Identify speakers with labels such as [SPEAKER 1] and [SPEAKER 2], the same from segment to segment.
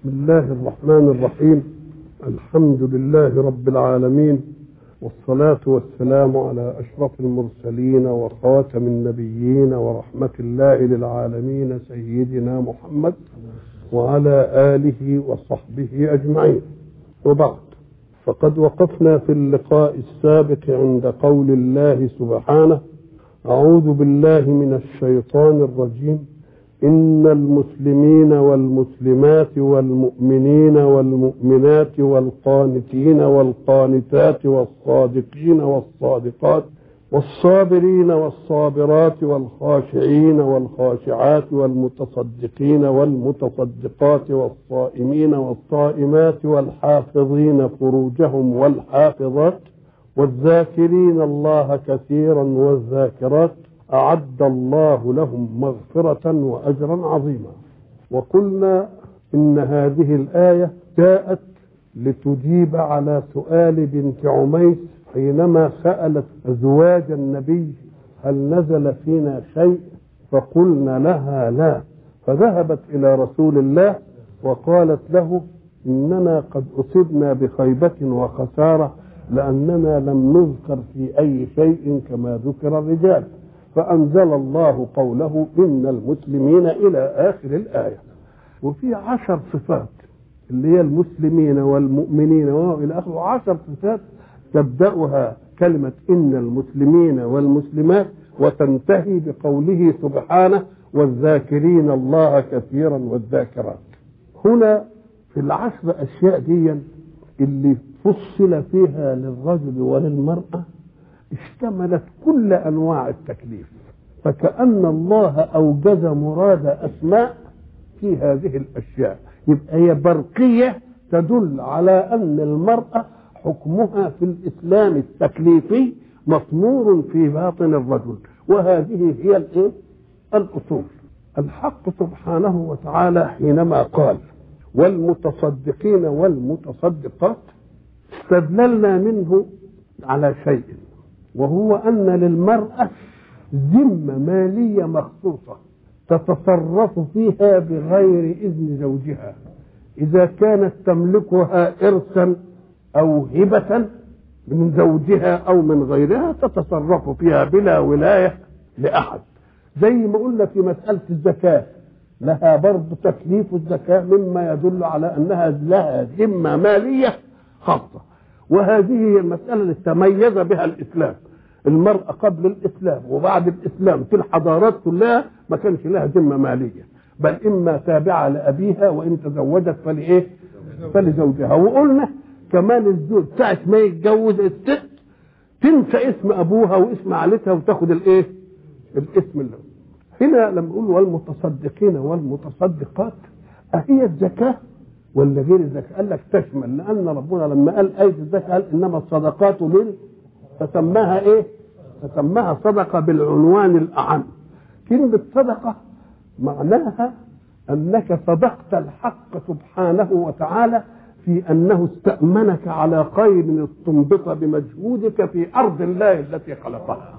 [SPEAKER 1] بسم الله الرحمن الرحيم الحمد لله رب العالمين والصلاة والسلام على أشرف المرسلين وخاتم النبيين ورحمة الله للعالمين سيدنا محمد وعلى آله وصحبه أجمعين وبعد فقد وقفنا في اللقاء السابق عند قول الله سبحانه أعوذ بالله من الشيطان الرجيم إن المسلمين والمسلمات والمؤمنين والمؤمنات والقانتين والقانتات والصادقين والصادقات والصابرين والصابرات والخاشعين والخاشعات والمتصدقين والمتصدقات والصائمين والصائمات والحافظين فروجهم والحافظات والذاكرين الله كثيرا والذاكرات أعد الله لهم مغفرة وأجرا عظيما وقلنا إن هذه الآية جاءت لتجيب على سؤال بنت عميس حينما سألت أزواج النبي هل نزل فينا شيء فقلنا لها لا فذهبت إلى رسول الله وقالت له إننا قد أصبنا بخيبة وخسارة لأننا لم نذكر في أي شيء كما ذكر الرجال فأنزل الله قوله إن المسلمين إلى آخر الآية وفي عشر صفات اللي هي المسلمين والمؤمنين وإلى آخره عشر صفات تبدأها كلمة إن المسلمين والمسلمات وتنتهي بقوله سبحانه والذاكرين الله كثيرا والذاكرات هنا في العشر أشياء دي اللي فصل فيها للرجل وللمرأة اشتملت كل انواع التكليف فكأن الله اوجز مراد اسماء في هذه الاشياء يبقى هي برقيه تدل على ان المراه حكمها في الاسلام التكليفي مطمور في باطن الرجل وهذه هي الايه الاصول الحق سبحانه وتعالى حينما قال والمتصدقين والمتصدقات استدللنا منه على شيء وهو أن للمرأة ذمة مالية مخصوصة تتصرف فيها بغير إذن زوجها إذا كانت تملكها إرثا أو هبة من زوجها أو من غيرها تتصرف فيها بلا ولاية لأحد زي ما قلنا في مسألة الزكاة لها برضه تكليف الزكاة مما يدل على أنها لها ذمة مالية خاصة وهذه هي المسألة اللي تميز بها الإسلام المرأة قبل الإسلام وبعد الإسلام في الحضارات كلها ما كانش لها ذمة مالية بل إما تابعة لأبيها وإن تزوجت فلإيه فلزوجها وقلنا كمان الزوج ساعة ما يتجوز الست تنسى اسم أبوها واسم عائلتها وتاخد الإيه الاسم اللي هنا لما نقول والمتصدقين والمتصدقات أهي الزكاة ولا غير الزكاة قال لك تشمل لأن ربنا لما قال آية الزكاة قال إنما الصدقات لل فسماها إيه؟ فسماها صدقة بالعنوان الأعم كلمة صدقة معناها أنك صدقت الحق سبحانه وتعالى في أنه استأمنك على خير استنبط بمجهودك في أرض الله التي خلقها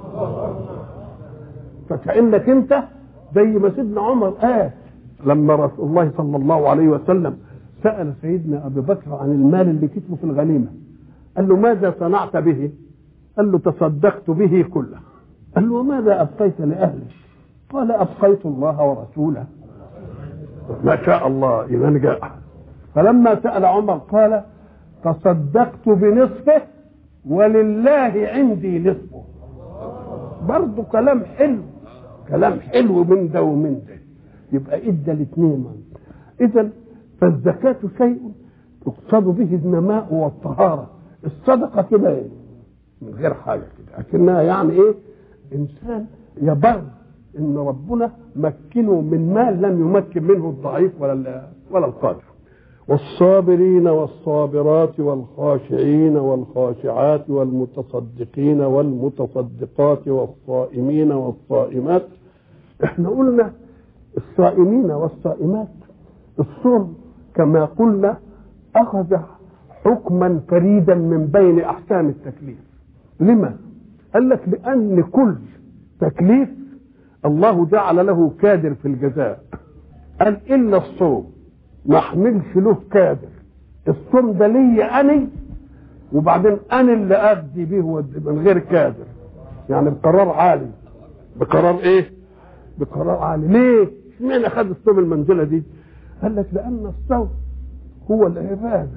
[SPEAKER 1] فكأنك أنت زي ما سيدنا عمر قال لما رسول الله صلى الله عليه وسلم سأل سيدنا أبي بكر عن المال اللي كتبه في الغنيمة قال له ماذا صنعت به قال له تصدقت به كله قال له وماذا أبقيت لأهلك قال أبقيت الله ورسوله ما شاء الله إذا جاء فلما سأل عمر قال تصدقت بنصفه ولله عندي نصفه برضه كلام حلو كلام حلو من ده ومن ده يبقى ادى الاثنين اذا فالزكاة شيء يقصد به النماء والطهارة الصدقة كده ايه من غير حاجة كده لكنها يعني ايه انسان يبر ان ربنا مكنه من مال لم يمكن منه الضعيف ولا ولا القادر والصابرين والصابرات والخاشعين والخاشعات والمتصدقين والمتصدقات والصائمين والصائمات احنا قلنا الصائمين والصائمات الصوم كما قلنا أخذ حكما فريدا من بين أحكام التكليف لما؟ قال لك لأن كل تكليف الله جعل له كادر في الجزاء قال إلا الصوم ما احملش له كادر الصوم ده ليا اني وبعدين انا اللي ادي به من غير كادر يعني بقرار عالي بقرار ايه بقرار عالي ليه اشمعنى خد الصوم المنزله دي قال لك لان الصوم هو العباده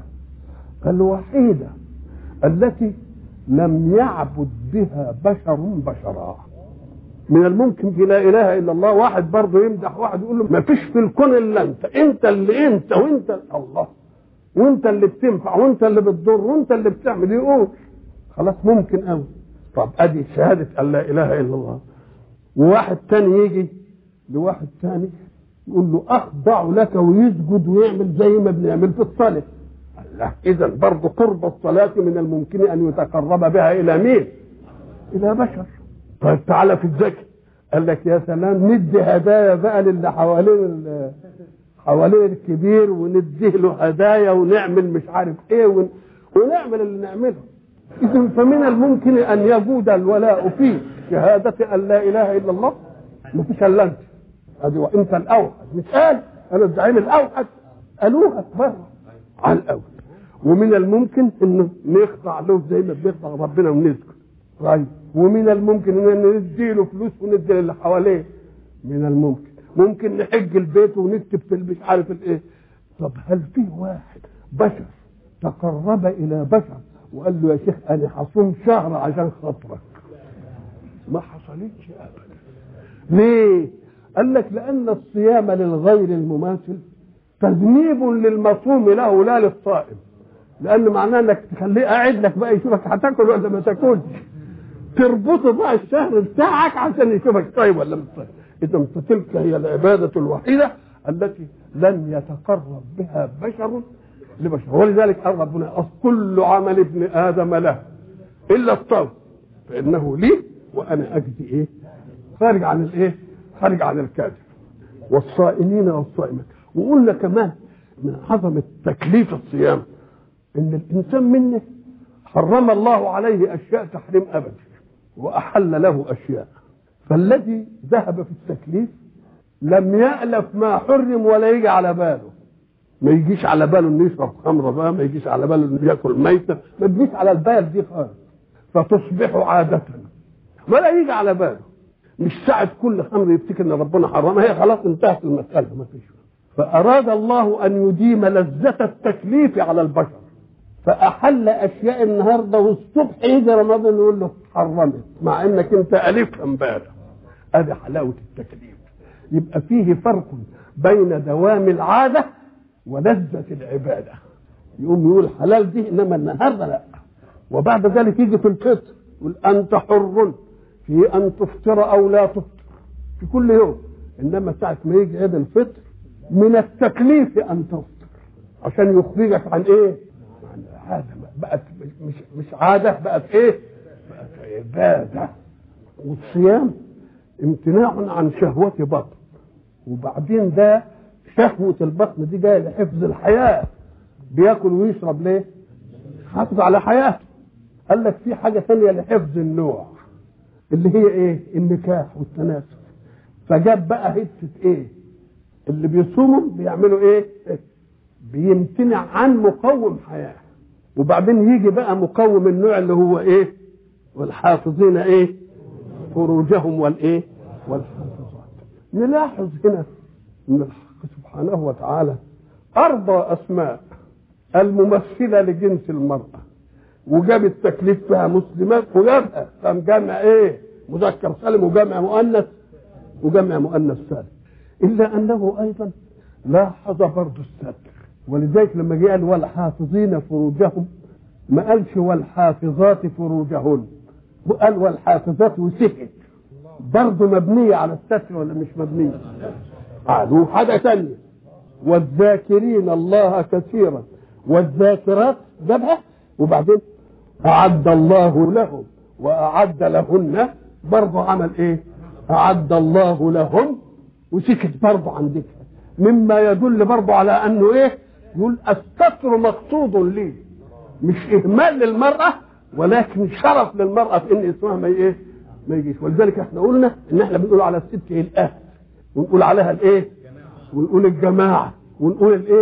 [SPEAKER 1] الوحيده التي لم يعبد بها بشر بشرا من الممكن في لا اله الا الله واحد برضه يمدح واحد يقول له ما فيش في الكون الا انت انت اللي انت وانت الله وانت اللي بتنفع وانت اللي بتضر وانت اللي بتعمل يقول خلاص ممكن قوي طب ادي شهاده ان لا اله الا الله وواحد تاني يجي لواحد تاني يقول له اخضع لك ويسجد ويعمل زي ما بنعمل في الصلاه الله اذا برضه قرب الصلاه من الممكن ان يتقرب بها الى مين؟ الى بشر طيب تعالى في الذكر قال لك يا سلام ندي هدايا بقى للي حوالين حوالين الكبير ونديه له هدايا ونعمل مش عارف ايه ون... ونعمل اللي نعمله اذا فمن الممكن ان يجود الولاء في شهاده ان لا اله الا الله ما فيش الا انت ادي وانت الاوحد مش قال انا الزعيم الاوحد قالوها بره على الاول ومن الممكن انه نخضع له زي ما بنخضع ربنا ونسجد طيب ومن الممكن ان ندي له فلوس وندي للي حواليه من الممكن ممكن نحج البيت ونكتب في مش عارف الايه طب هل في واحد بشر تقرب الى بشر وقال له يا شيخ انا هصوم شهر عشان خاطرك ما حصلتش ابدا ليه قال لك لان الصيام للغير المماثل تذنيب للمصوم له لا للصائم لان معناه انك تخليه قاعد لك بقى يشوفك هتاكل ولا ما تاكلش تربطه بقى الشهر بتاعك عشان يشوفك طيب ولا مش طيب اذا فتلك هي العباده الوحيده التي لن يتقرب بها بشر لبشر ولذلك قال ربنا كل عمل ابن ادم له الا الصوم فانه لي وانا اجزي ايه خارج عن الايه خارج عن الكاذب والصائمين والصائمات وقلنا كمان من عظمه تكليف الصيام ان الانسان منه حرم الله عليه اشياء تحريم ابدي واحل له اشياء فالذي ذهب في التكليف لم يألف ما حرم ولا يجي على باله ما يجيش على باله انه يشرب خمره بقى ما يجيش على باله انه ياكل ميته ما تجيش على البال دي خالص فتصبح عادة ولا يجي على باله مش ساعة كل خمر يفتكر ان ربنا حرمها هي خلاص انتهت المسألة ما فيش فأراد الله أن يديم لذة التكليف على البشر فأحل أشياء النهاردة والصبح يجي رمضان يقول له حرمت مع إنك أنت ألفها امبارح أدي حلاوة التكليف يبقى فيه فرق بين دوام العادة ولذة العبادة يقوم يقول حلال دي إنما النهاردة لا وبعد ذلك يجي في الفطر يقول أنت حر في أن تفطر أو لا تفطر في كل يوم إنما ساعة ما يجي عيد الفطر من التكليف أن تفطر عشان يخرجك عن إيه؟ عن عادة بقت مش مش عادة بقت إيه؟ بقت عبادة والصيام امتناع عن شهوة بطن وبعدين ده شهوة البطن دي جاية لحفظ الحياة بياكل ويشرب ليه؟ حافظ على حياته قال لك في حاجة ثانية لحفظ النوع اللي هي ايه؟ النكاح والتناسل فجاب بقى حتة ايه؟ اللي بيصوموا بيعملوا ايه؟ بيمتنع عن مقوم حياة وبعدين يجي بقى مقوم النوع اللي هو ايه؟ والحافظين ايه؟ فروجهم والايه؟ والحافظات نلاحظ هنا ان الحق سبحانه وتعالى ارضى اسماء الممثله لجنس المراه وجاب التكليف فيها مسلمات وجابها قام جمع ايه؟ مذكر سالم وجمع مؤنث وجمع مؤنث سالم الا انه ايضا لاحظ برضه الستر ولذلك لما جه قال والحافظين فروجهم ما قالش والحافظات فروجهن قال والحافظات وسكت برضه مبنية على الستر ولا مش مبنية قالوا حاجة ثانية والذاكرين الله كثيرا والذاكرات جابها وبعدين أعد الله لهم وأعد لهن برضه عمل إيه؟ أعد الله لهم وسكت برضه عن ذكر مما يدل برضه على أنه إيه؟ يقول الستر مقصود لي مش إهمال للمرأة ولكن شرف للمرأة في إن اسمها ما إيه؟ ما يجيش ولذلك احنا قلنا ان احنا بنقول على الست ايه الاهل ونقول عليها الايه ونقول الجماعه ونقول الايه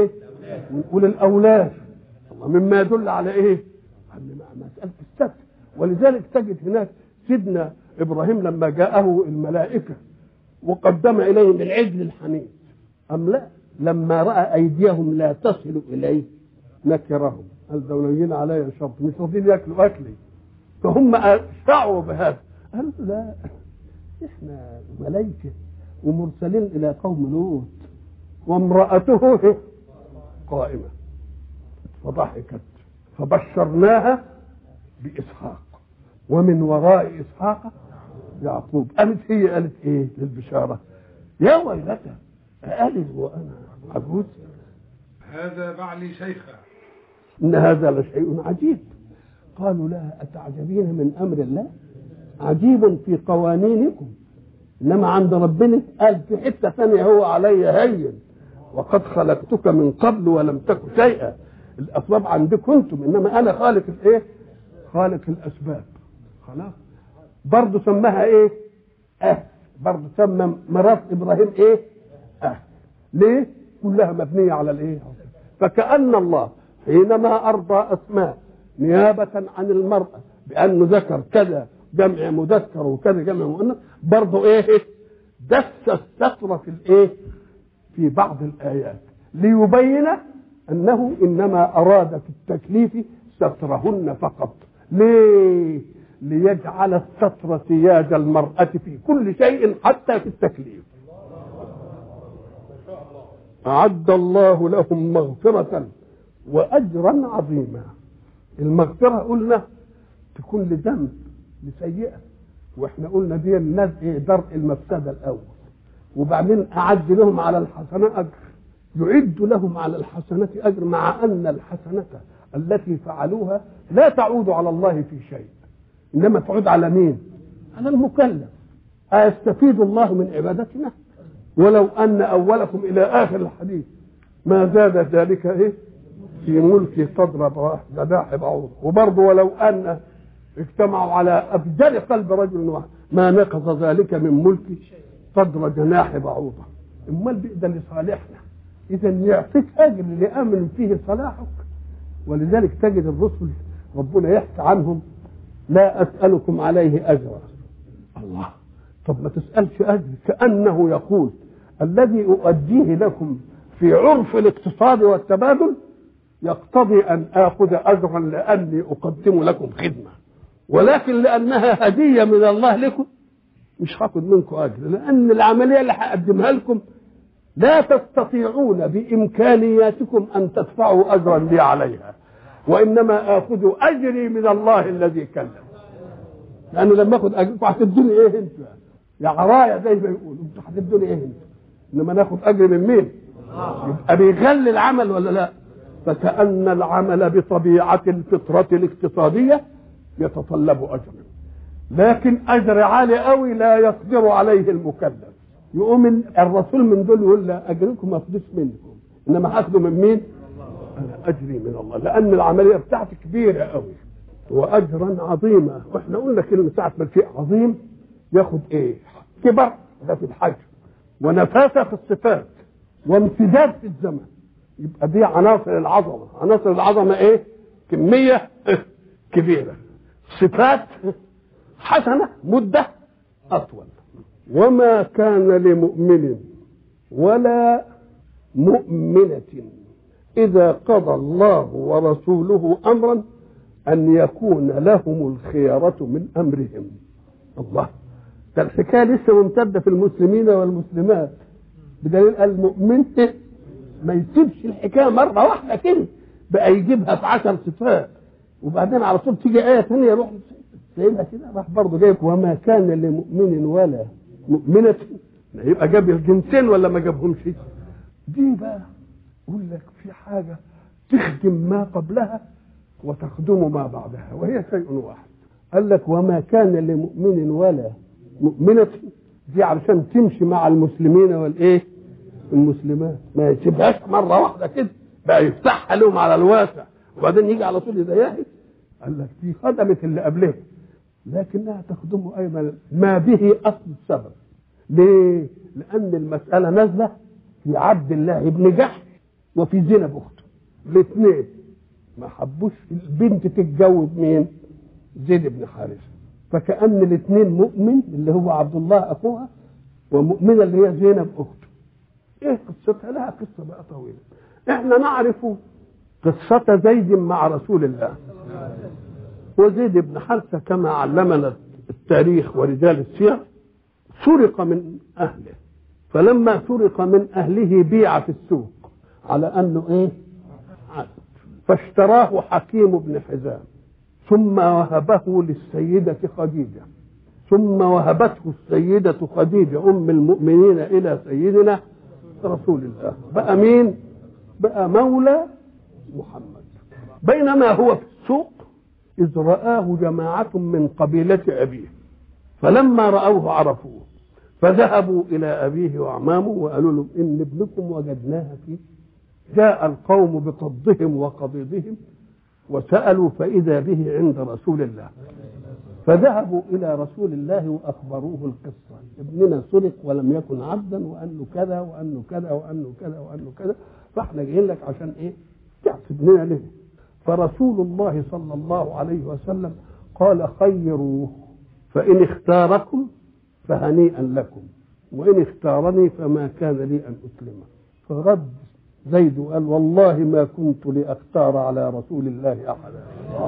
[SPEAKER 1] ونقول الاولاد الله مما يدل على ايه؟ على مساله الستر ولذلك تجد هناك سيدنا ابراهيم لما جاءه الملائكه وقدم اليهم العجل الحنيذ ام لا لما راى ايديهم لا تصل اليه نكرهم قال دوليين علي شرط مش راضيين ياكلوا اكلي فهم اشفعوا بهذا قالوا لا احنا ملائكه ومرسلين الى قوم لوط وامراته قائمه فضحكت فبشرناها باسحاق ومن وراء اسحاق يعقوب قالت هي قالت ايه للبشاره يا ويلتى أألد وأنا عجوز
[SPEAKER 2] هذا بعلي شيخا
[SPEAKER 1] إن هذا لشيء عجيب قالوا لها أتعجبين من أمر الله عجيب في قوانينكم إنما عند ربنا قال في حتة ثانية هو علي هين وقد خلقتك من قبل ولم تك شيئا الأسباب عندكم أنتم إنما أنا خالق الإيه؟ خالق الأسباب خلاص برضه سماها إيه؟ أه برضه سمى مرات إبراهيم إيه؟ أه ليه؟ كلها مبنية على الإيه؟ فكأن الله حينما أرضى أسماء نيابة عن المرأة بأنه ذكر كذا جمع مذكر وكذا جمع مؤنث برضه إيه؟ دس الستر في الإيه؟ في بعض الآيات ليبين أنه إنما أراد في التكليف سترهن فقط ليه؟ ليجعل الستر سياج المرأة في كل شيء حتى في التكليف أعد الله لهم مغفرة وأجرا عظيما المغفرة قلنا تكون لذنب لسيئة واحنا قلنا دي الناس ايه درء المفسدة الأول وبعدين أعد لهم على الحسنة أجر يعد لهم على الحسنة أجر مع أن الحسنة التي فعلوها لا تعود على الله في شيء إنما تعود على مين؟ على المكلف أيستفيد الله من عبادتنا؟ ولو أن أولكم إلى آخر الحديث ما زاد ذلك إيه؟ في ملكي تضرب جناح بعوض وبرضه ولو أن اجتمعوا على أفجر قلب رجل واحد ما نقص ذلك من ملكي قدر جناح بعوضة امال بيقدر لصالحنا اذا يعطيك اجر لامن فيه صلاحك ولذلك تجد الرسل ربنا يحكي عنهم لا اسالكم عليه اجرا الله طب ما تسالش اجر كانه يقول الذي اؤديه لكم في عرف الاقتصاد والتبادل يقتضي ان اخذ اجرا لاني اقدم لكم خدمه ولكن لانها هديه من الله لكم مش هاخد منكم اجر لان العمليه اللي هقدمها لكم لا تستطيعون بامكانياتكم ان تدفعوا اجرا لي عليها وانما اخذ اجري من الله الذي كلم لان لما اخذ اجركم هتدوني ايه انت يا عرايا زي ما يقولوا انتوا هتدوني ايه انت انما ناخد اجر من مين يبقى بيغلي العمل ولا لا فكأن العمل بطبيعة الفطرة الاقتصادية يتطلب أجرا لكن أجر عالي قوي لا يقدر عليه المكلف يقوم الرسول من دول يقول لا أجركم ما أخدش منكم إنما هاخده من مين؟ أنا أجري من الله لأن العملية بتاعتي كبيرة قوي وأجرا عظيما وإحنا قلنا كلمة ساعة ما الشيء عظيم ياخد إيه؟ كبر ده في الحجم ونفاسة في الصفات وامتداد في الزمن يبقى دي عناصر العظمة عناصر العظمة ايه كمية كبيرة صفات حسنة مدة أطول وما كان لمؤمن ولا مؤمنة إذا قضى الله ورسوله أمرا أن يكون لهم الخيرة من أمرهم الله ده الحكاية لسه ممتدة في المسلمين والمسلمات بدليل المؤمن ما يسيبش الحكايه مره واحده كده بقى يجيبها في عشر صفات وبعدين على طول تيجي ايه ثانيه يروح سايبها كده راح برضه جايب وما كان لمؤمن ولا مؤمنة يبقى جاب الجنسين ولا ما جابهمش دي بقى يقول لك في حاجة تخدم ما قبلها وتخدم ما بعدها وهي شيء واحد قال لك وما كان لمؤمن ولا مؤمنة دي علشان تمشي مع المسلمين والايه المسلمات ما يسيبهاش مره واحده كده بقى يفتحها لهم على الواسع وبعدين يجي على طول يضايقها قال لك دي خدمت اللي قبلها لكنها تخدمه ايضا ما به اصل السبب ليه؟ لان المساله نازله في عبد الله بن جحش وفي زينب اخته الاثنين ما حبوش البنت تتجوز مين زيد بن حارثه فكأن الاثنين مؤمن اللي هو عبد الله اخوها ومؤمنه اللي هي زينب اخته ايه قصتها لها قصه بقى طويله احنا نعرف قصة زيد مع رسول الله وزيد بن حارثة كما علمنا التاريخ ورجال السير سرق من أهله فلما سرق من أهله بيع في السوق على أنه إيه عبد فاشتراه حكيم بن حزام ثم وهبه للسيدة خديجة ثم وهبته السيدة خديجة أم المؤمنين إلى سيدنا رسول الله بقى مين بقى مولى محمد بينما هو في السوق إذ رآه جماعة من قبيلة أبيه فلما رأوه عرفوه فذهبوا إلى أبيه وأعمامه وقالوا لهم إن ابنكم وجدناها فيه جاء القوم بطضهم وقضيضهم وسألوا فإذا به عند رسول الله فذهبوا إلى رسول الله وأخبروه القصة ابننا سرق ولم يكن عبدا وأنه كذا وأنه كذا وأنه كذا وأنه كذا فاحنا جايين لك عشان إيه تعرف ابننا ليه فرسول الله صلى الله عليه وسلم قال خيروه فإن اختاركم فهنيئا لكم وإن اختارني فما كان لي أن أسلمه فرد زيد قال والله ما كنت لأختار على رسول الله أحدا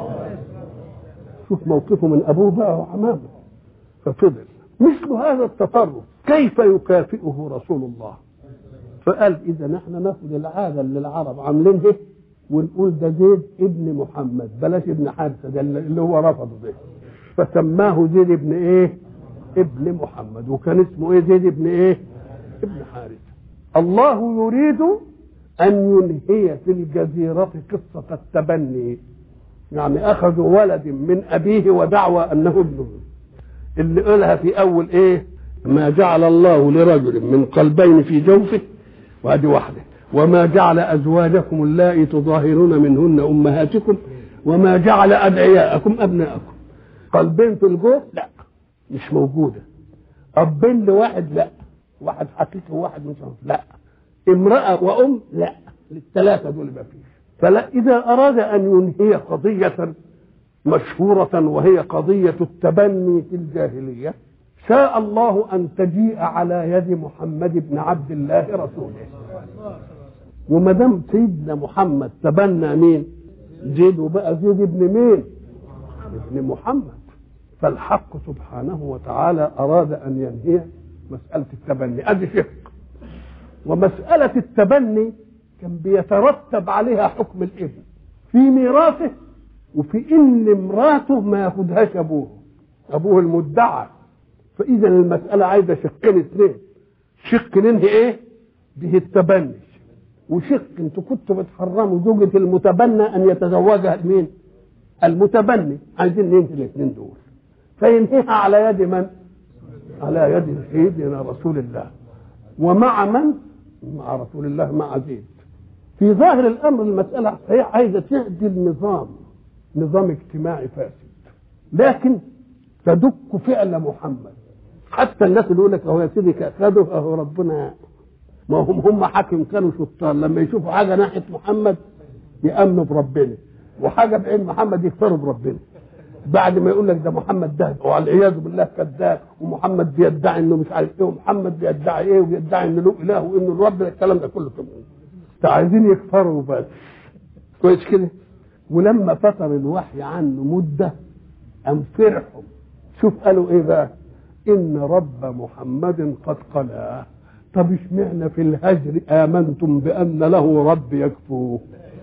[SPEAKER 1] شوف موقفه من أبوه بقى وعمامه ففضل مثل هذا التصرف كيف يكافئه رسول الله فقال إذا نحن ناخذ العادة اللي العرب عاملينها ونقول ده زيد ابن محمد بلاش ابن حارثة ده اللي هو رفضه ده فسماه زيد ابن ايه ابن محمد وكان اسمه ايه زيد ابن ايه ابن حارثة الله يريد أن ينهي في الجزيرة قصة التبني يعني أخذوا ولد من أبيه ودعوى أنه ابنه اللي قالها في أول إيه ما جعل الله لرجل من قلبين في جوفه وهذه واحدة وما جعل أزواجكم اللائي تظاهرون منهن أمهاتكم وما جعل أدعياءكم أبناءكم قلبين في الجوف لا مش موجودة أبين لواحد لا واحد حقيقي وواحد مش لا امرأة وأم لا للثلاثة دول ما فيش فلا إذا أراد أن ينهي قضية مشهورة وهي قضية التبني في الجاهلية شاء الله أن تجيء على يد محمد بن عبد الله رسوله وما دام سيدنا محمد تبنى مين؟ زيد وبقى زيد ابن مين؟ ابن محمد فالحق سبحانه وتعالى أراد أن ينهي مسألة التبني أدي شق ومسألة التبني كان بيترتب عليها حكم الابن في ميراثه وفي ان امراته ما ياخدهاش ابوه ابوه المدعى فاذا المساله عايزه شقين اثنين شق ننهي ايه به التبني وشق انتوا كنتوا بتحرموا زوجة المتبنى ان يتزوجها مين المتبني عايزين ننهي الاثنين دول فينهيها على يد من على يد سيدنا رسول الله ومع من مع رسول الله مع زيد في ظاهر الامر المساله هي عايزه تعدل نظام نظام اجتماعي فاسد لكن تدك فعل محمد حتى الناس اللي يقول لك اهو يا سيدي خدوا اهو ربنا ما هم هم حاكم كانوا شطار لما يشوفوا حاجه ناحيه محمد يامنوا بربنا وحاجه بعين محمد يكفروا بربنا بعد ما يقول لك ده محمد ده والعياذ بالله كذاب ومحمد بيدعي انه مش عارف ايه ومحمد بيدعي ايه وبيدعي انه له اله وانه الرب الكلام ده كله كمان عايزين يكفروا بس كويس كده ولما فتر الوحي عنه مده قام فرحوا شوف قالوا ايه بقى ان رب محمد قد قلاه طب اشمعنى في الهجر امنتم بان له رب يكفوه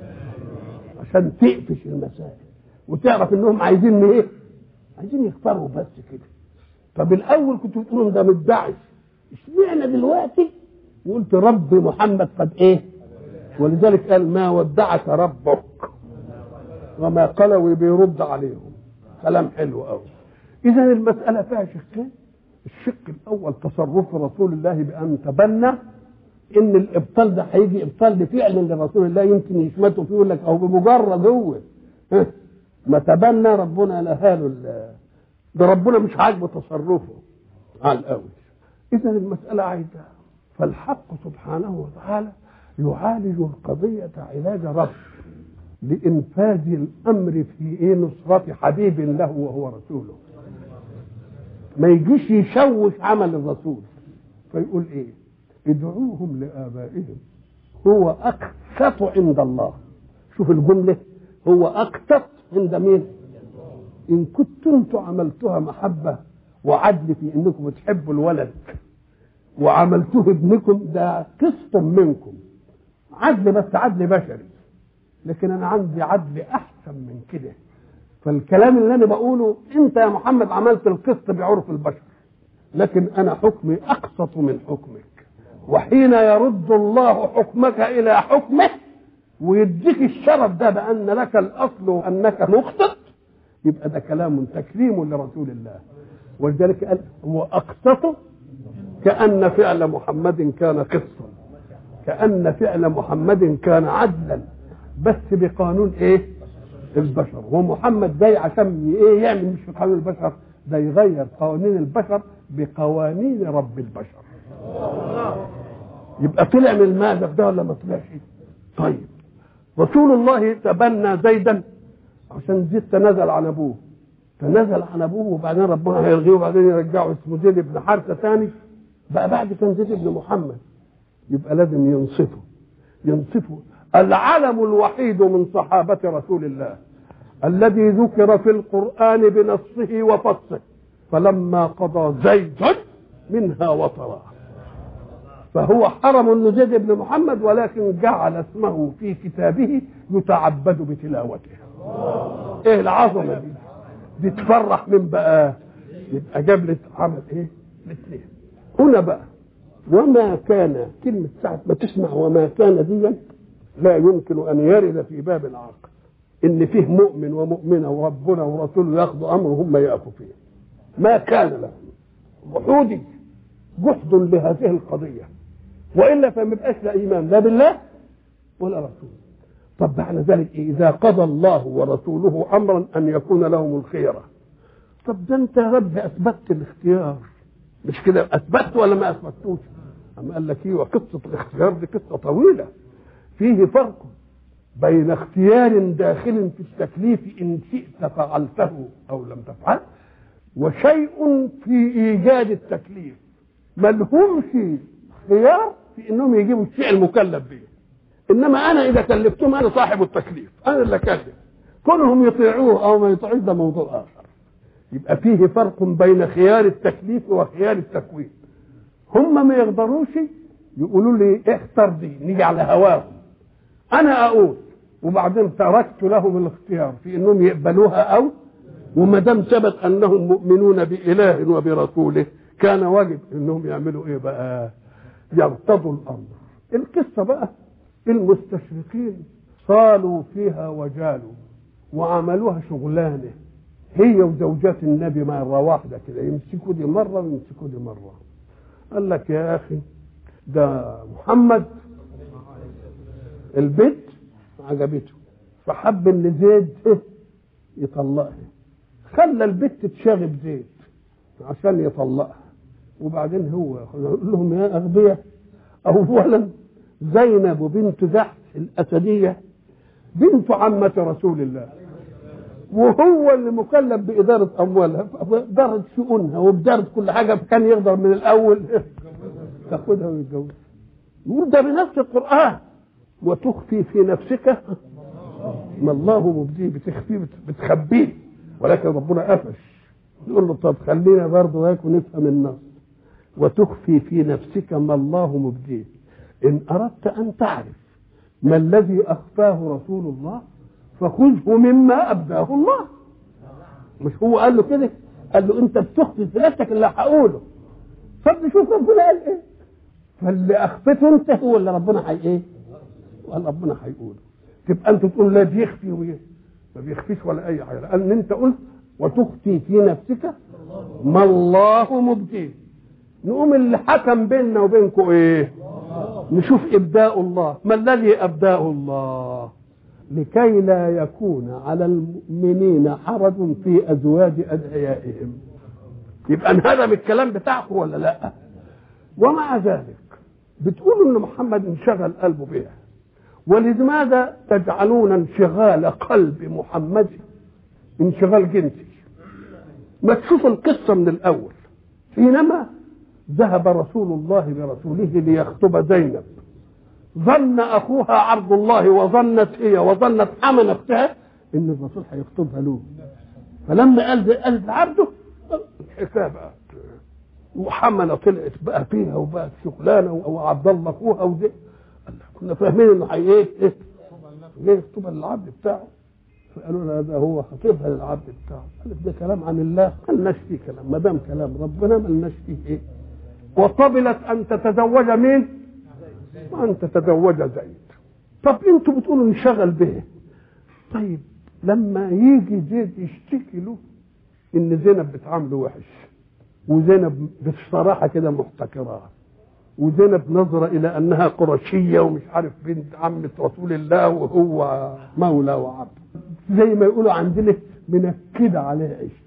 [SPEAKER 1] عشان تقفش المسائل وتعرف انهم عايزين ايه عايزين يكفروا بس كده طب الاول كنت بتقولوا ده مدعي اشمعنى دلوقتي وقلت رب محمد قد ايه ولذلك قال ما ودعك ربك وما قالوا بيرد عليهم كلام حلو قوي اذا المساله فيها شقين الشق الاول تصرف رسول الله بان تبنى ان الابطال ده هيجي ابطال بفعل لرسول الله يمكن يشمته فيه يقول لك اهو بمجرد هو ما تبنى ربنا لهاله ده ربنا مش عاجبه تصرفه على الاول اذا المساله عايزه فالحق سبحانه وتعالى يعالج القضية علاج رب لإنفاذ الأمر في إيه نصرة حبيب له وهو رسوله ما يجيش يشوش عمل الرسول فيقول إيه ادعوهم لآبائهم هو أقسط عند الله شوف الجملة هو أقسط عند مين إن كنتم عملتها محبة وعدل في إنكم بتحبوا الولد وعملتوه ابنكم ده قسط منكم عدل بس عدل بشري لكن انا عندي عدل احسن من كده فالكلام اللي انا بقوله انت يا محمد عملت القسط بعرف البشر لكن انا حكمي اقسط من حكمك وحين يرد الله حكمك الى حكمه ويديك الشرف ده بان لك الاصل انك مقسط يبقى ده كلام تكريم لرسول الله ولذلك قال هو اقسط كان فعل محمد كان قسطا كان فعل محمد كان عدلا بس بقانون ايه البشر ومحمد جاي عشان ايه يعمل مش في قانون البشر ده يغير قوانين البشر بقوانين رب البشر يبقى طلع من المأزق ده ولا ما طلعش طيب رسول الله تبنى زيدا عشان زيد تنازل عن ابوه تنازل عن ابوه وبعدين ربنا هيلغيه وبعدين يرجعه اسمه زيد بن حارثه ثاني بقى بعد كان زيد بن محمد يبقى لازم ينصفه ينصفه العلم الوحيد من صحابة رسول الله الذي ذكر في القرآن بنصه وفصه فلما قضى زيد منها وطرا فهو حرم انه زيد بن محمد ولكن جعل اسمه في كتابه يتعبد بتلاوته ايه العظمه دي دي تفرح من بقى يبقى جاب لي عمل ايه الاثنين هنا بقى وما كان كلمة ساعة ما تسمع وما كان دي لا يمكن أن يرد في باب العقل إن فيه مؤمن ومؤمنة وربنا ورسوله ياخذوا أمر هم يقفوا فيه ما كان لهم وحودي جحد لهذه القضية وإلا فما يبقاش لا إيمان لا بالله ولا رسول طب معنى ذلك إيه؟ إذا قضى الله ورسوله أمرا أن يكون لهم الخيرة طب ده أنت يا رب أثبتت الاختيار مش كده أثبت ولا ما أثبتوش أما قال لك إيه وقصة الاختيار دي قصة طويلة فيه فرق بين اختيار داخل في التكليف إن شئت فعلته أو لم تفعل وشيء في إيجاد التكليف ملهمش خيار في انهم يجيبوا الشيء المكلف به انما انا اذا كلفتهم انا صاحب التكليف انا اللي اكلف كونهم يطيعوه او ما يطيعوش ده موضوع اخر يبقى فيه فرق بين خيار التكليف وخيار التكوين هم ما يقدروش يقولوا لي اختر دي نيجي على هواهم انا اقول وبعدين تركت لهم الاختيار في انهم يقبلوها او وما دام ثبت انهم مؤمنون باله وبرسوله كان واجب انهم يعملوا ايه بقى يرتضوا الامر القصه بقى المستشرقين صالوا فيها وجالوا وعملوها شغلانه هي وزوجات النبي مره واحده كده يمسكوا دي مره ويمسكوا دي مره قال لك يا اخي ده محمد البيت عجبته فحب ان زيد يطلقها خلى البت تشاغب زيد عشان يطلقها وبعدين هو يقول لهم يا اغبياء اولا زينب بنت جحش الاسديه بنت عمه رسول الله وهو اللي مكلف بإدارة أموالها بإدارة شؤونها وبإدارة كل حاجة كان يقدر من الأول تاخدها ويتجوز يقول ده بنفس القرآن وتخفي في نفسك ما الله مبديه بتخفيه بتخبيه ولكن ربنا قفش يقول له طب خلينا برضه هيك ونفهم النص وتخفي في نفسك ما الله مبديه إن أردت أن تعرف ما الذي أخفاه رسول الله فخذه مما أبداه الله مش هو قال له كده قال له أنت بتخفي في نفسك اللي هقوله فبنشوف ربنا قال إيه فاللي أخفته أنت هو اللي ربنا هي إيه وقال ربنا هيقوله تبقى أنت تقول لا بيخفي ويه ما بيخفيش ولا أي حاجة لأن أنت قلت وتخفي في نفسك ما الله مبديه نقوم اللي حكم بيننا وبينكم ايه نشوف ابداء الله ما الذي ابداء الله لكي لا يكون على المؤمنين حرج في ازواج ادعيائهم يبقى انهدم الكلام بتاعكم ولا لا ومع ذلك بتقولوا ان محمد انشغل قلبه بها ولماذا تجعلون انشغال قلب محمد انشغال جنسي ما تشوف القصة من الأول حينما ذهب رسول الله برسوله ليخطب زينب ظن أخوها عبد الله وظنت هي وظنت حمى نفسها إن الرسول هيخطبها له فلما قال قالت عبده الحكاية بقت وحملة طلعت بقى فيها وبقت شغلانة وعبد الله أخوها ودي كنا فاهمين إنه هي إيه إيه ليه يخطبها للعبد بتاعه فقالوا لها ده هو خطيبها للعبد بتاعه قالت ده كلام عن الله ملناش فيه كلام ما دام كلام ربنا ملناش فيه ايه وقبلت ان تتزوج مين وان تتزوج زيد طب انتوا بتقولوا انشغل به طيب لما يجي زيد يشتكي له ان زينب بتعامله وحش وزينب بصراحة كده محتكراه وزينب نظرة إلى أنها قرشية ومش عارف بنت عمة رسول الله وهو مولى وعبد زي ما يقولوا عندنا منكدة عليه عيشته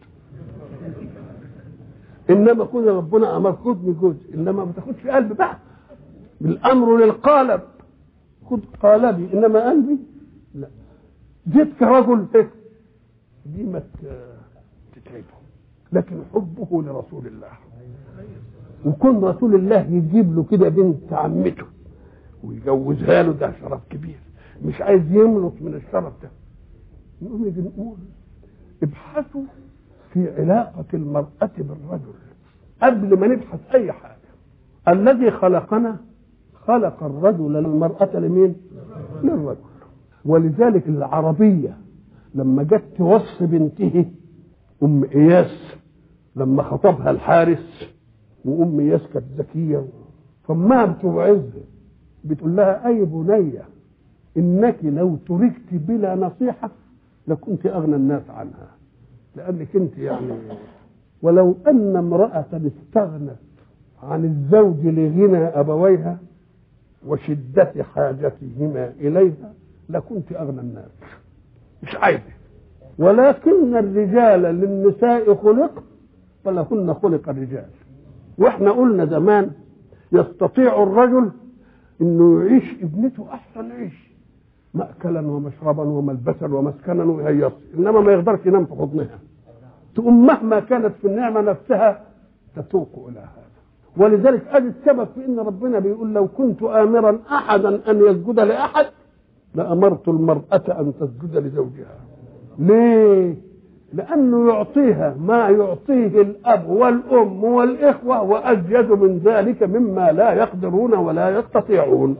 [SPEAKER 1] إنما كنا ربنا أمر خد من جزء إنما ما تاخدش في قلب بقى بالأمر للقالب خد قالبي إنما قلبي لا جيت كرجل إيه دي ما تتعبه لكن حبه لرسول الله وكون رسول الله يجيب له كده بنت عمته ويجوزها له ده شرف كبير مش عايز يملط من الشرف ده نقوم يجي نقول ابحثوا في علاقة المرأة بالرجل قبل ما نبحث أي حاجة الذي خلقنا خلق الرجل للمرأة لمين؟ للرجل ولذلك العربية لما جت توصي بنته أم إياس لما خطبها الحارس وام اياس كانت ذكيه فامها بتوعظها بتقول لها اي بنيه انك لو تركت بلا نصيحه لكنت اغنى الناس عنها لانك انت يعني ولو ان امراه استغنت عن الزوج لغنى ابويها وشده حاجتهما اليها لكنت اغنى الناس مش عايزه ولكن الرجال للنساء خلق ولهن خلق الرجال واحنا قلنا زمان يستطيع الرجل انه يعيش ابنته احسن عيش ماكلا ومشربا وملبسا ومسكنا ويهيص انما ما يقدرش ينام في حضنها تقوم مهما كانت في النعمه نفسها تتوق الى هذا ولذلك ادي السبب في ان ربنا بيقول لو كنت امرا احدا ان يسجد لاحد لامرت المراه ان تسجد لزوجها ليه لأنه يعطيها ما يعطيه الأب والأم والإخوة وأزيد من ذلك مما لا يقدرون ولا يستطيعون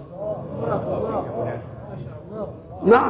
[SPEAKER 1] نعم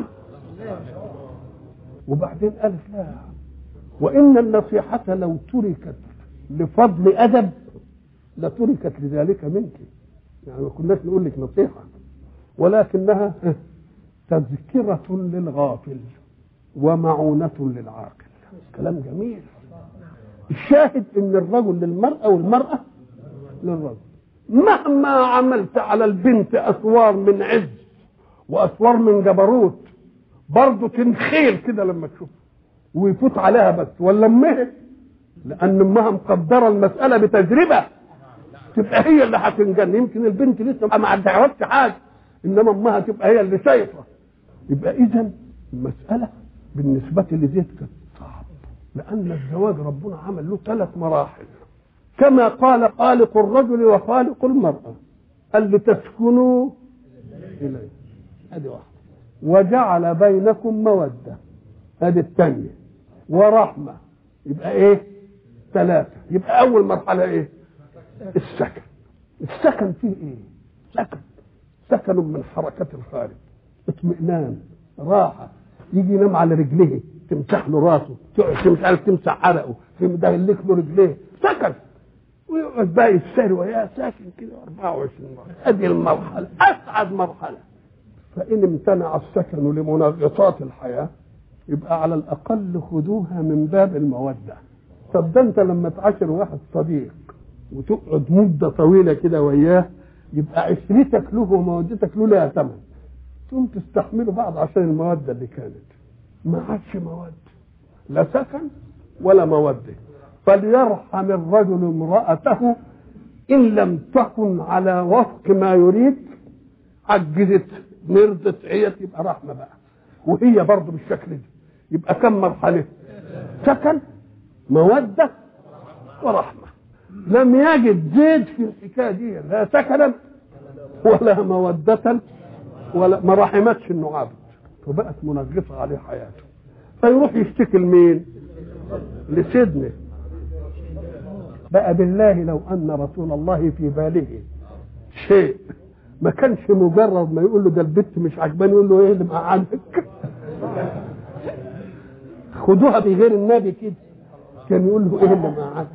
[SPEAKER 1] وبعدين قالت لا وإن النصيحة لو تركت لفضل أدب لتركت لذلك منك يعني ما كناش نقول لك نصيحة ولكنها تذكرة للغافل ومعونة للعاقل كلام جميل الشاهد ان الرجل للمرأة والمرأة للرجل مهما عملت على البنت اسوار من عز واسوار من جبروت برضه تنخيل كده لما تشوف ويفوت عليها بس ولا امها لان امها مقدره المساله بتجربه تبقى هي اللي هتنجن يمكن البنت لسه ما تعرفش حاجه انما امها تبقى هي اللي شايفه يبقى اذا المساله بالنسبه لزيد كانت صعب لان الزواج ربنا عمل له ثلاث مراحل كما قال خالق الرجل وخالق المراه قال لتسكنوا اليه هذه واحده وجعل بينكم موده هذه الثانيه ورحمه يبقى ايه ثلاثه يبقى اول مرحله ايه السكن السكن فيه ايه سكن سكن من حركة الخارج اطمئنان راحة يجي ينام على رجليه تمسح له راسه تقعد مش عارف تمسح عرقه تدهلك له رجليه سكن ويقعد بقى يسهر ويا ساكن كده 24 مرة هذه المرحلة أسعد مرحلة فإن امتنع السكن لمنغصات الحياة يبقى على الأقل خذوها من باب المودة طب ده أنت لما تعاشر واحد صديق وتقعد مدة طويلة كده وياه يبقى عشرتك له ومودتك له لها ثمن تقوم تستحملوا بعض عشان المودة اللي كانت ما عادش مودة لا سكن ولا مودة فليرحم الرجل امرأته إن لم تكن على وفق ما يريد عجزت مرضت عيت يبقى رحمة بقى وهي برضه بالشكل ده يبقى كم مرحلة سكن مودة ورحمة لم يجد زيد في الحكاية دي لا سكنا ولا مودة ولا ما رحمتش انه عبد فبقت منغصة عليه حياته فيروح يشتكي لمين؟ لسيدنا بقى بالله لو ان رسول الله في باله شيء ما كانش مجرد ما يقول له ده البت مش عجباني يقول له ايه اللي مقعدك خدوها بغير النبي كده كان يقول له ايه اللي مقعدك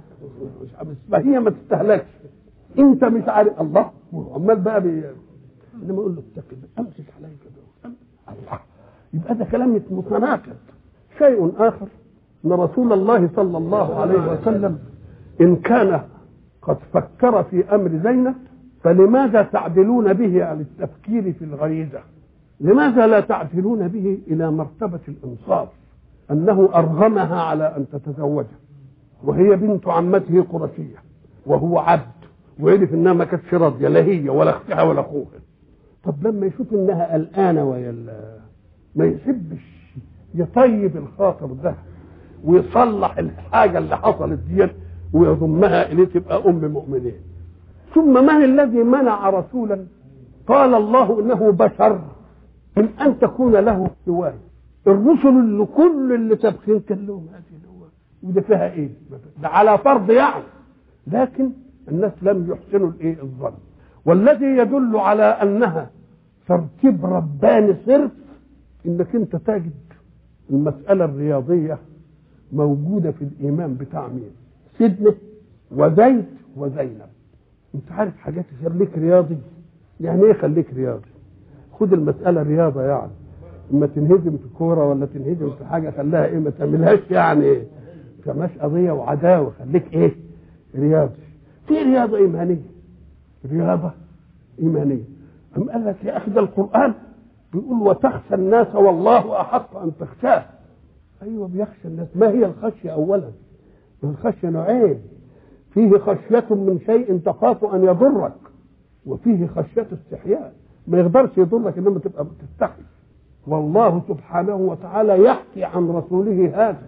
[SPEAKER 1] فهي ما تستهلكش انت مش عارف الله عمال بقى بي انما يقول له اتق امسك عليك كده الله يبقى ده كلام متناقض شيء اخر ان رسول الله صلى الله عليه وسلم ان كان قد فكر في امر زينب فلماذا تعدلون به عن التفكير في الغريزه لماذا لا تعدلون به الى مرتبه الانصاف انه ارغمها على ان تتزوجه وهي بنت عمته قرشيه وهو عبد وعرف انها ما كانتش راضيه لا هي ولا اختها ولا اخوها طب لما يشوف انها قلقانه ويا ما يحبش يطيب الخاطر ده ويصلح الحاجه اللي حصلت دي ويضمها اليه تبقى ام مؤمنين ثم من الذي منع رسولا قال الله انه بشر من ان تكون له هوايه الرسل اللي كل اللي سابقين كان لهم هذه الهوايه وده فيها ايه؟ ده على فرض يعني لكن الناس لم يحسنوا الايه الظن والذي يدل على انها ترتيب رباني صرف انك انت تجد المساله الرياضيه موجوده في الايمان بتاع مين؟ سيدنا وزيد وزينب انت عارف حاجات يخليك رياضي يعني ايه خليك رياضي خد المساله رياضه يعني اما تنهزم في كوره ولا تنهزم في حاجه خليها ايه ما تعملهاش يعني ايه كماش قضيه وعداوه خليك ايه رياضي في رياضه ايمانيه رياضه ايمانيه أم قال لك يا اخي ده القران بيقول وتخشى الناس والله احق ان تخشاه ايوه بيخشى الناس ما هي الخشيه اولا الخشيه نوعين فيه خشيه من شيء تخاف ان يضرك وفيه خشيه استحياء ما يقدرش يضرك انما تبقى بتستحي والله سبحانه وتعالى يحكي عن رسوله هذا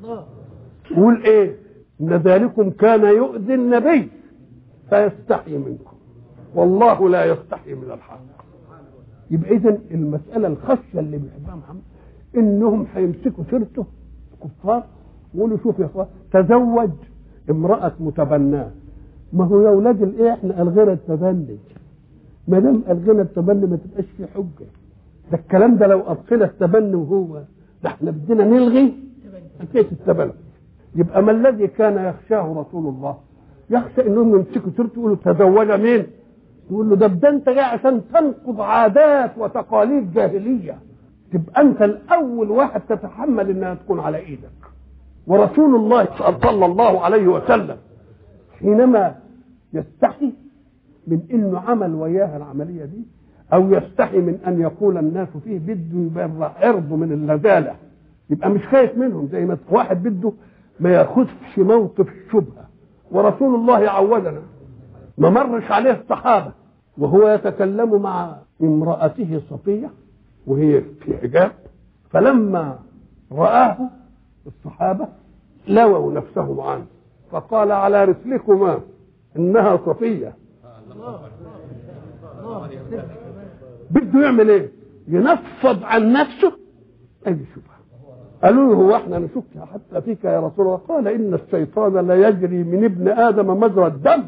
[SPEAKER 1] يقول ايه ان ذلكم كان يؤذي النبي فيستحي منكم والله لا يستحي من الحق يبقى اذا المساله الخشيه اللي بيحبها محمد انهم هيمسكوا سيرته كفار ويقولوا شوف يا اخوان تزوج امراه متبناه ما هو يا اولاد الايه احنا الغينا التبني ما دام الغينا التبني ما تبقاش في حجه ده الكلام ده لو ابقينا التبني وهو ده احنا بدنا نلغي حكايه التبني يبقى ما الذي كان يخشاه رسول الله يخشى انهم يمسكوا سيرته يقولوا تزوج مين يقول له ده ده انت جاي عشان تنقض عادات وتقاليد جاهليه تبقى انت الاول واحد تتحمل انها تكون على ايدك ورسول الله صلى الله عليه وسلم حينما يستحي من انه عمل وياها العمليه دي او يستحي من ان يقول الناس فيه بده يبقى عرضه من اللذاذه يبقى مش خايف منهم زي ما واحد بده ما ياخذش موقف الشبهه ورسول الله عودنا ما مرش عليه الصحابه وهو يتكلم مع امرأته صفية وهي في حجاب فلما رآه الصحابة لووا نفسهم عنه فقال على رسلكما إنها صفية بده يعمل ايه ينفض عن نفسه اي شبهه قالوا له هو احنا نشك حتى فيك يا رسول الله قال ان الشيطان لا يجري من ابن ادم مجرى الدم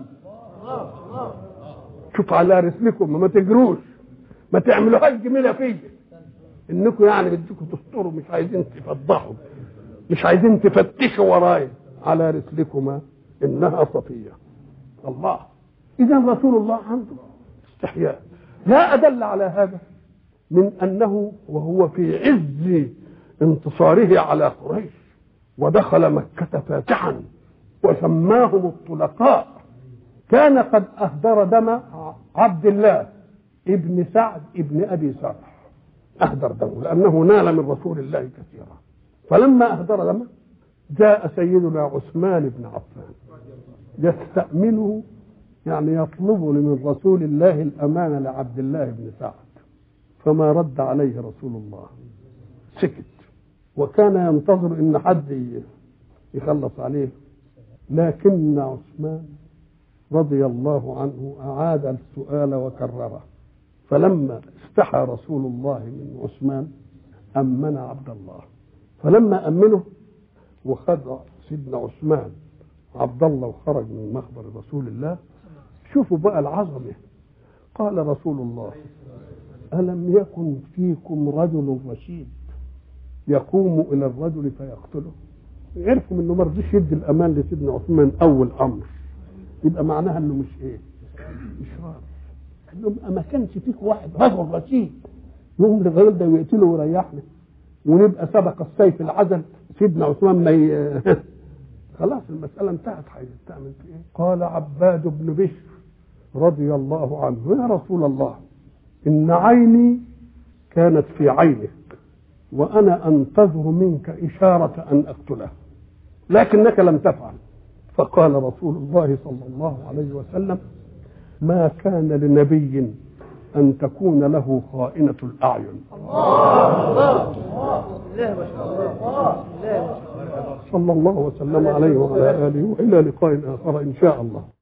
[SPEAKER 1] شوف على رسلكم ما تجروش ما تعملوهاش جميله فيا انكم يعني بدكم تستروا مش عايزين تفضحوا مش عايزين تفتشوا ورايا على رسلكما انها صفيه الله اذا رسول الله عنده استحياء لا ادل على هذا من انه وهو في عز انتصاره على قريش ودخل مكه فاتحا وسماهم الطلقاء كان قد اهدر دم عبد الله ابن سعد ابن ابي سرح اهدر دمه لانه نال من رسول الله كثيرا فلما اهدر دمه جاء سيدنا عثمان بن عفان يستأمنه يعني يطلب من رسول الله الأمانة لعبد الله بن سعد فما رد عليه رسول الله سكت وكان ينتظر ان حد يخلص عليه لكن عثمان رضي الله عنه أعاد السؤال وكرره فلما استحى رسول الله من عثمان أمن عبد الله فلما أمنه وخد سيدنا عثمان عبد الله وخرج من مخبر رسول الله شوفوا بقى العظمة قال رسول الله ألم يكن فيكم رجل رشيد يقوم إلى الرجل فيقتله عرفوا انه ما رضيش يدي الامان لسيدنا عثمان اول امر يبقى معناها انه مش ايه مش راضي قال لهم ما كانش فيك واحد رجل رشيد يقوم للراجل ده ويقتله ويريحنا ونبقى سبق السيف العزل سيدنا عثمان ما ي... خلاص المسألة انتهت هتعمل في ايه؟ قال عباد بن بشر رضي الله عنه يا رسول الله إن عيني كانت في عينك وأنا أنتظر منك إشارة أن أقتله لكنك لم تفعل فقال رسول الله صلى الله عليه وسلم ما كان لنبي أن تكون له خائنة الأعين صلى الله وسلم عليه وعلى آله وإلى لقاء آخر إن شاء الله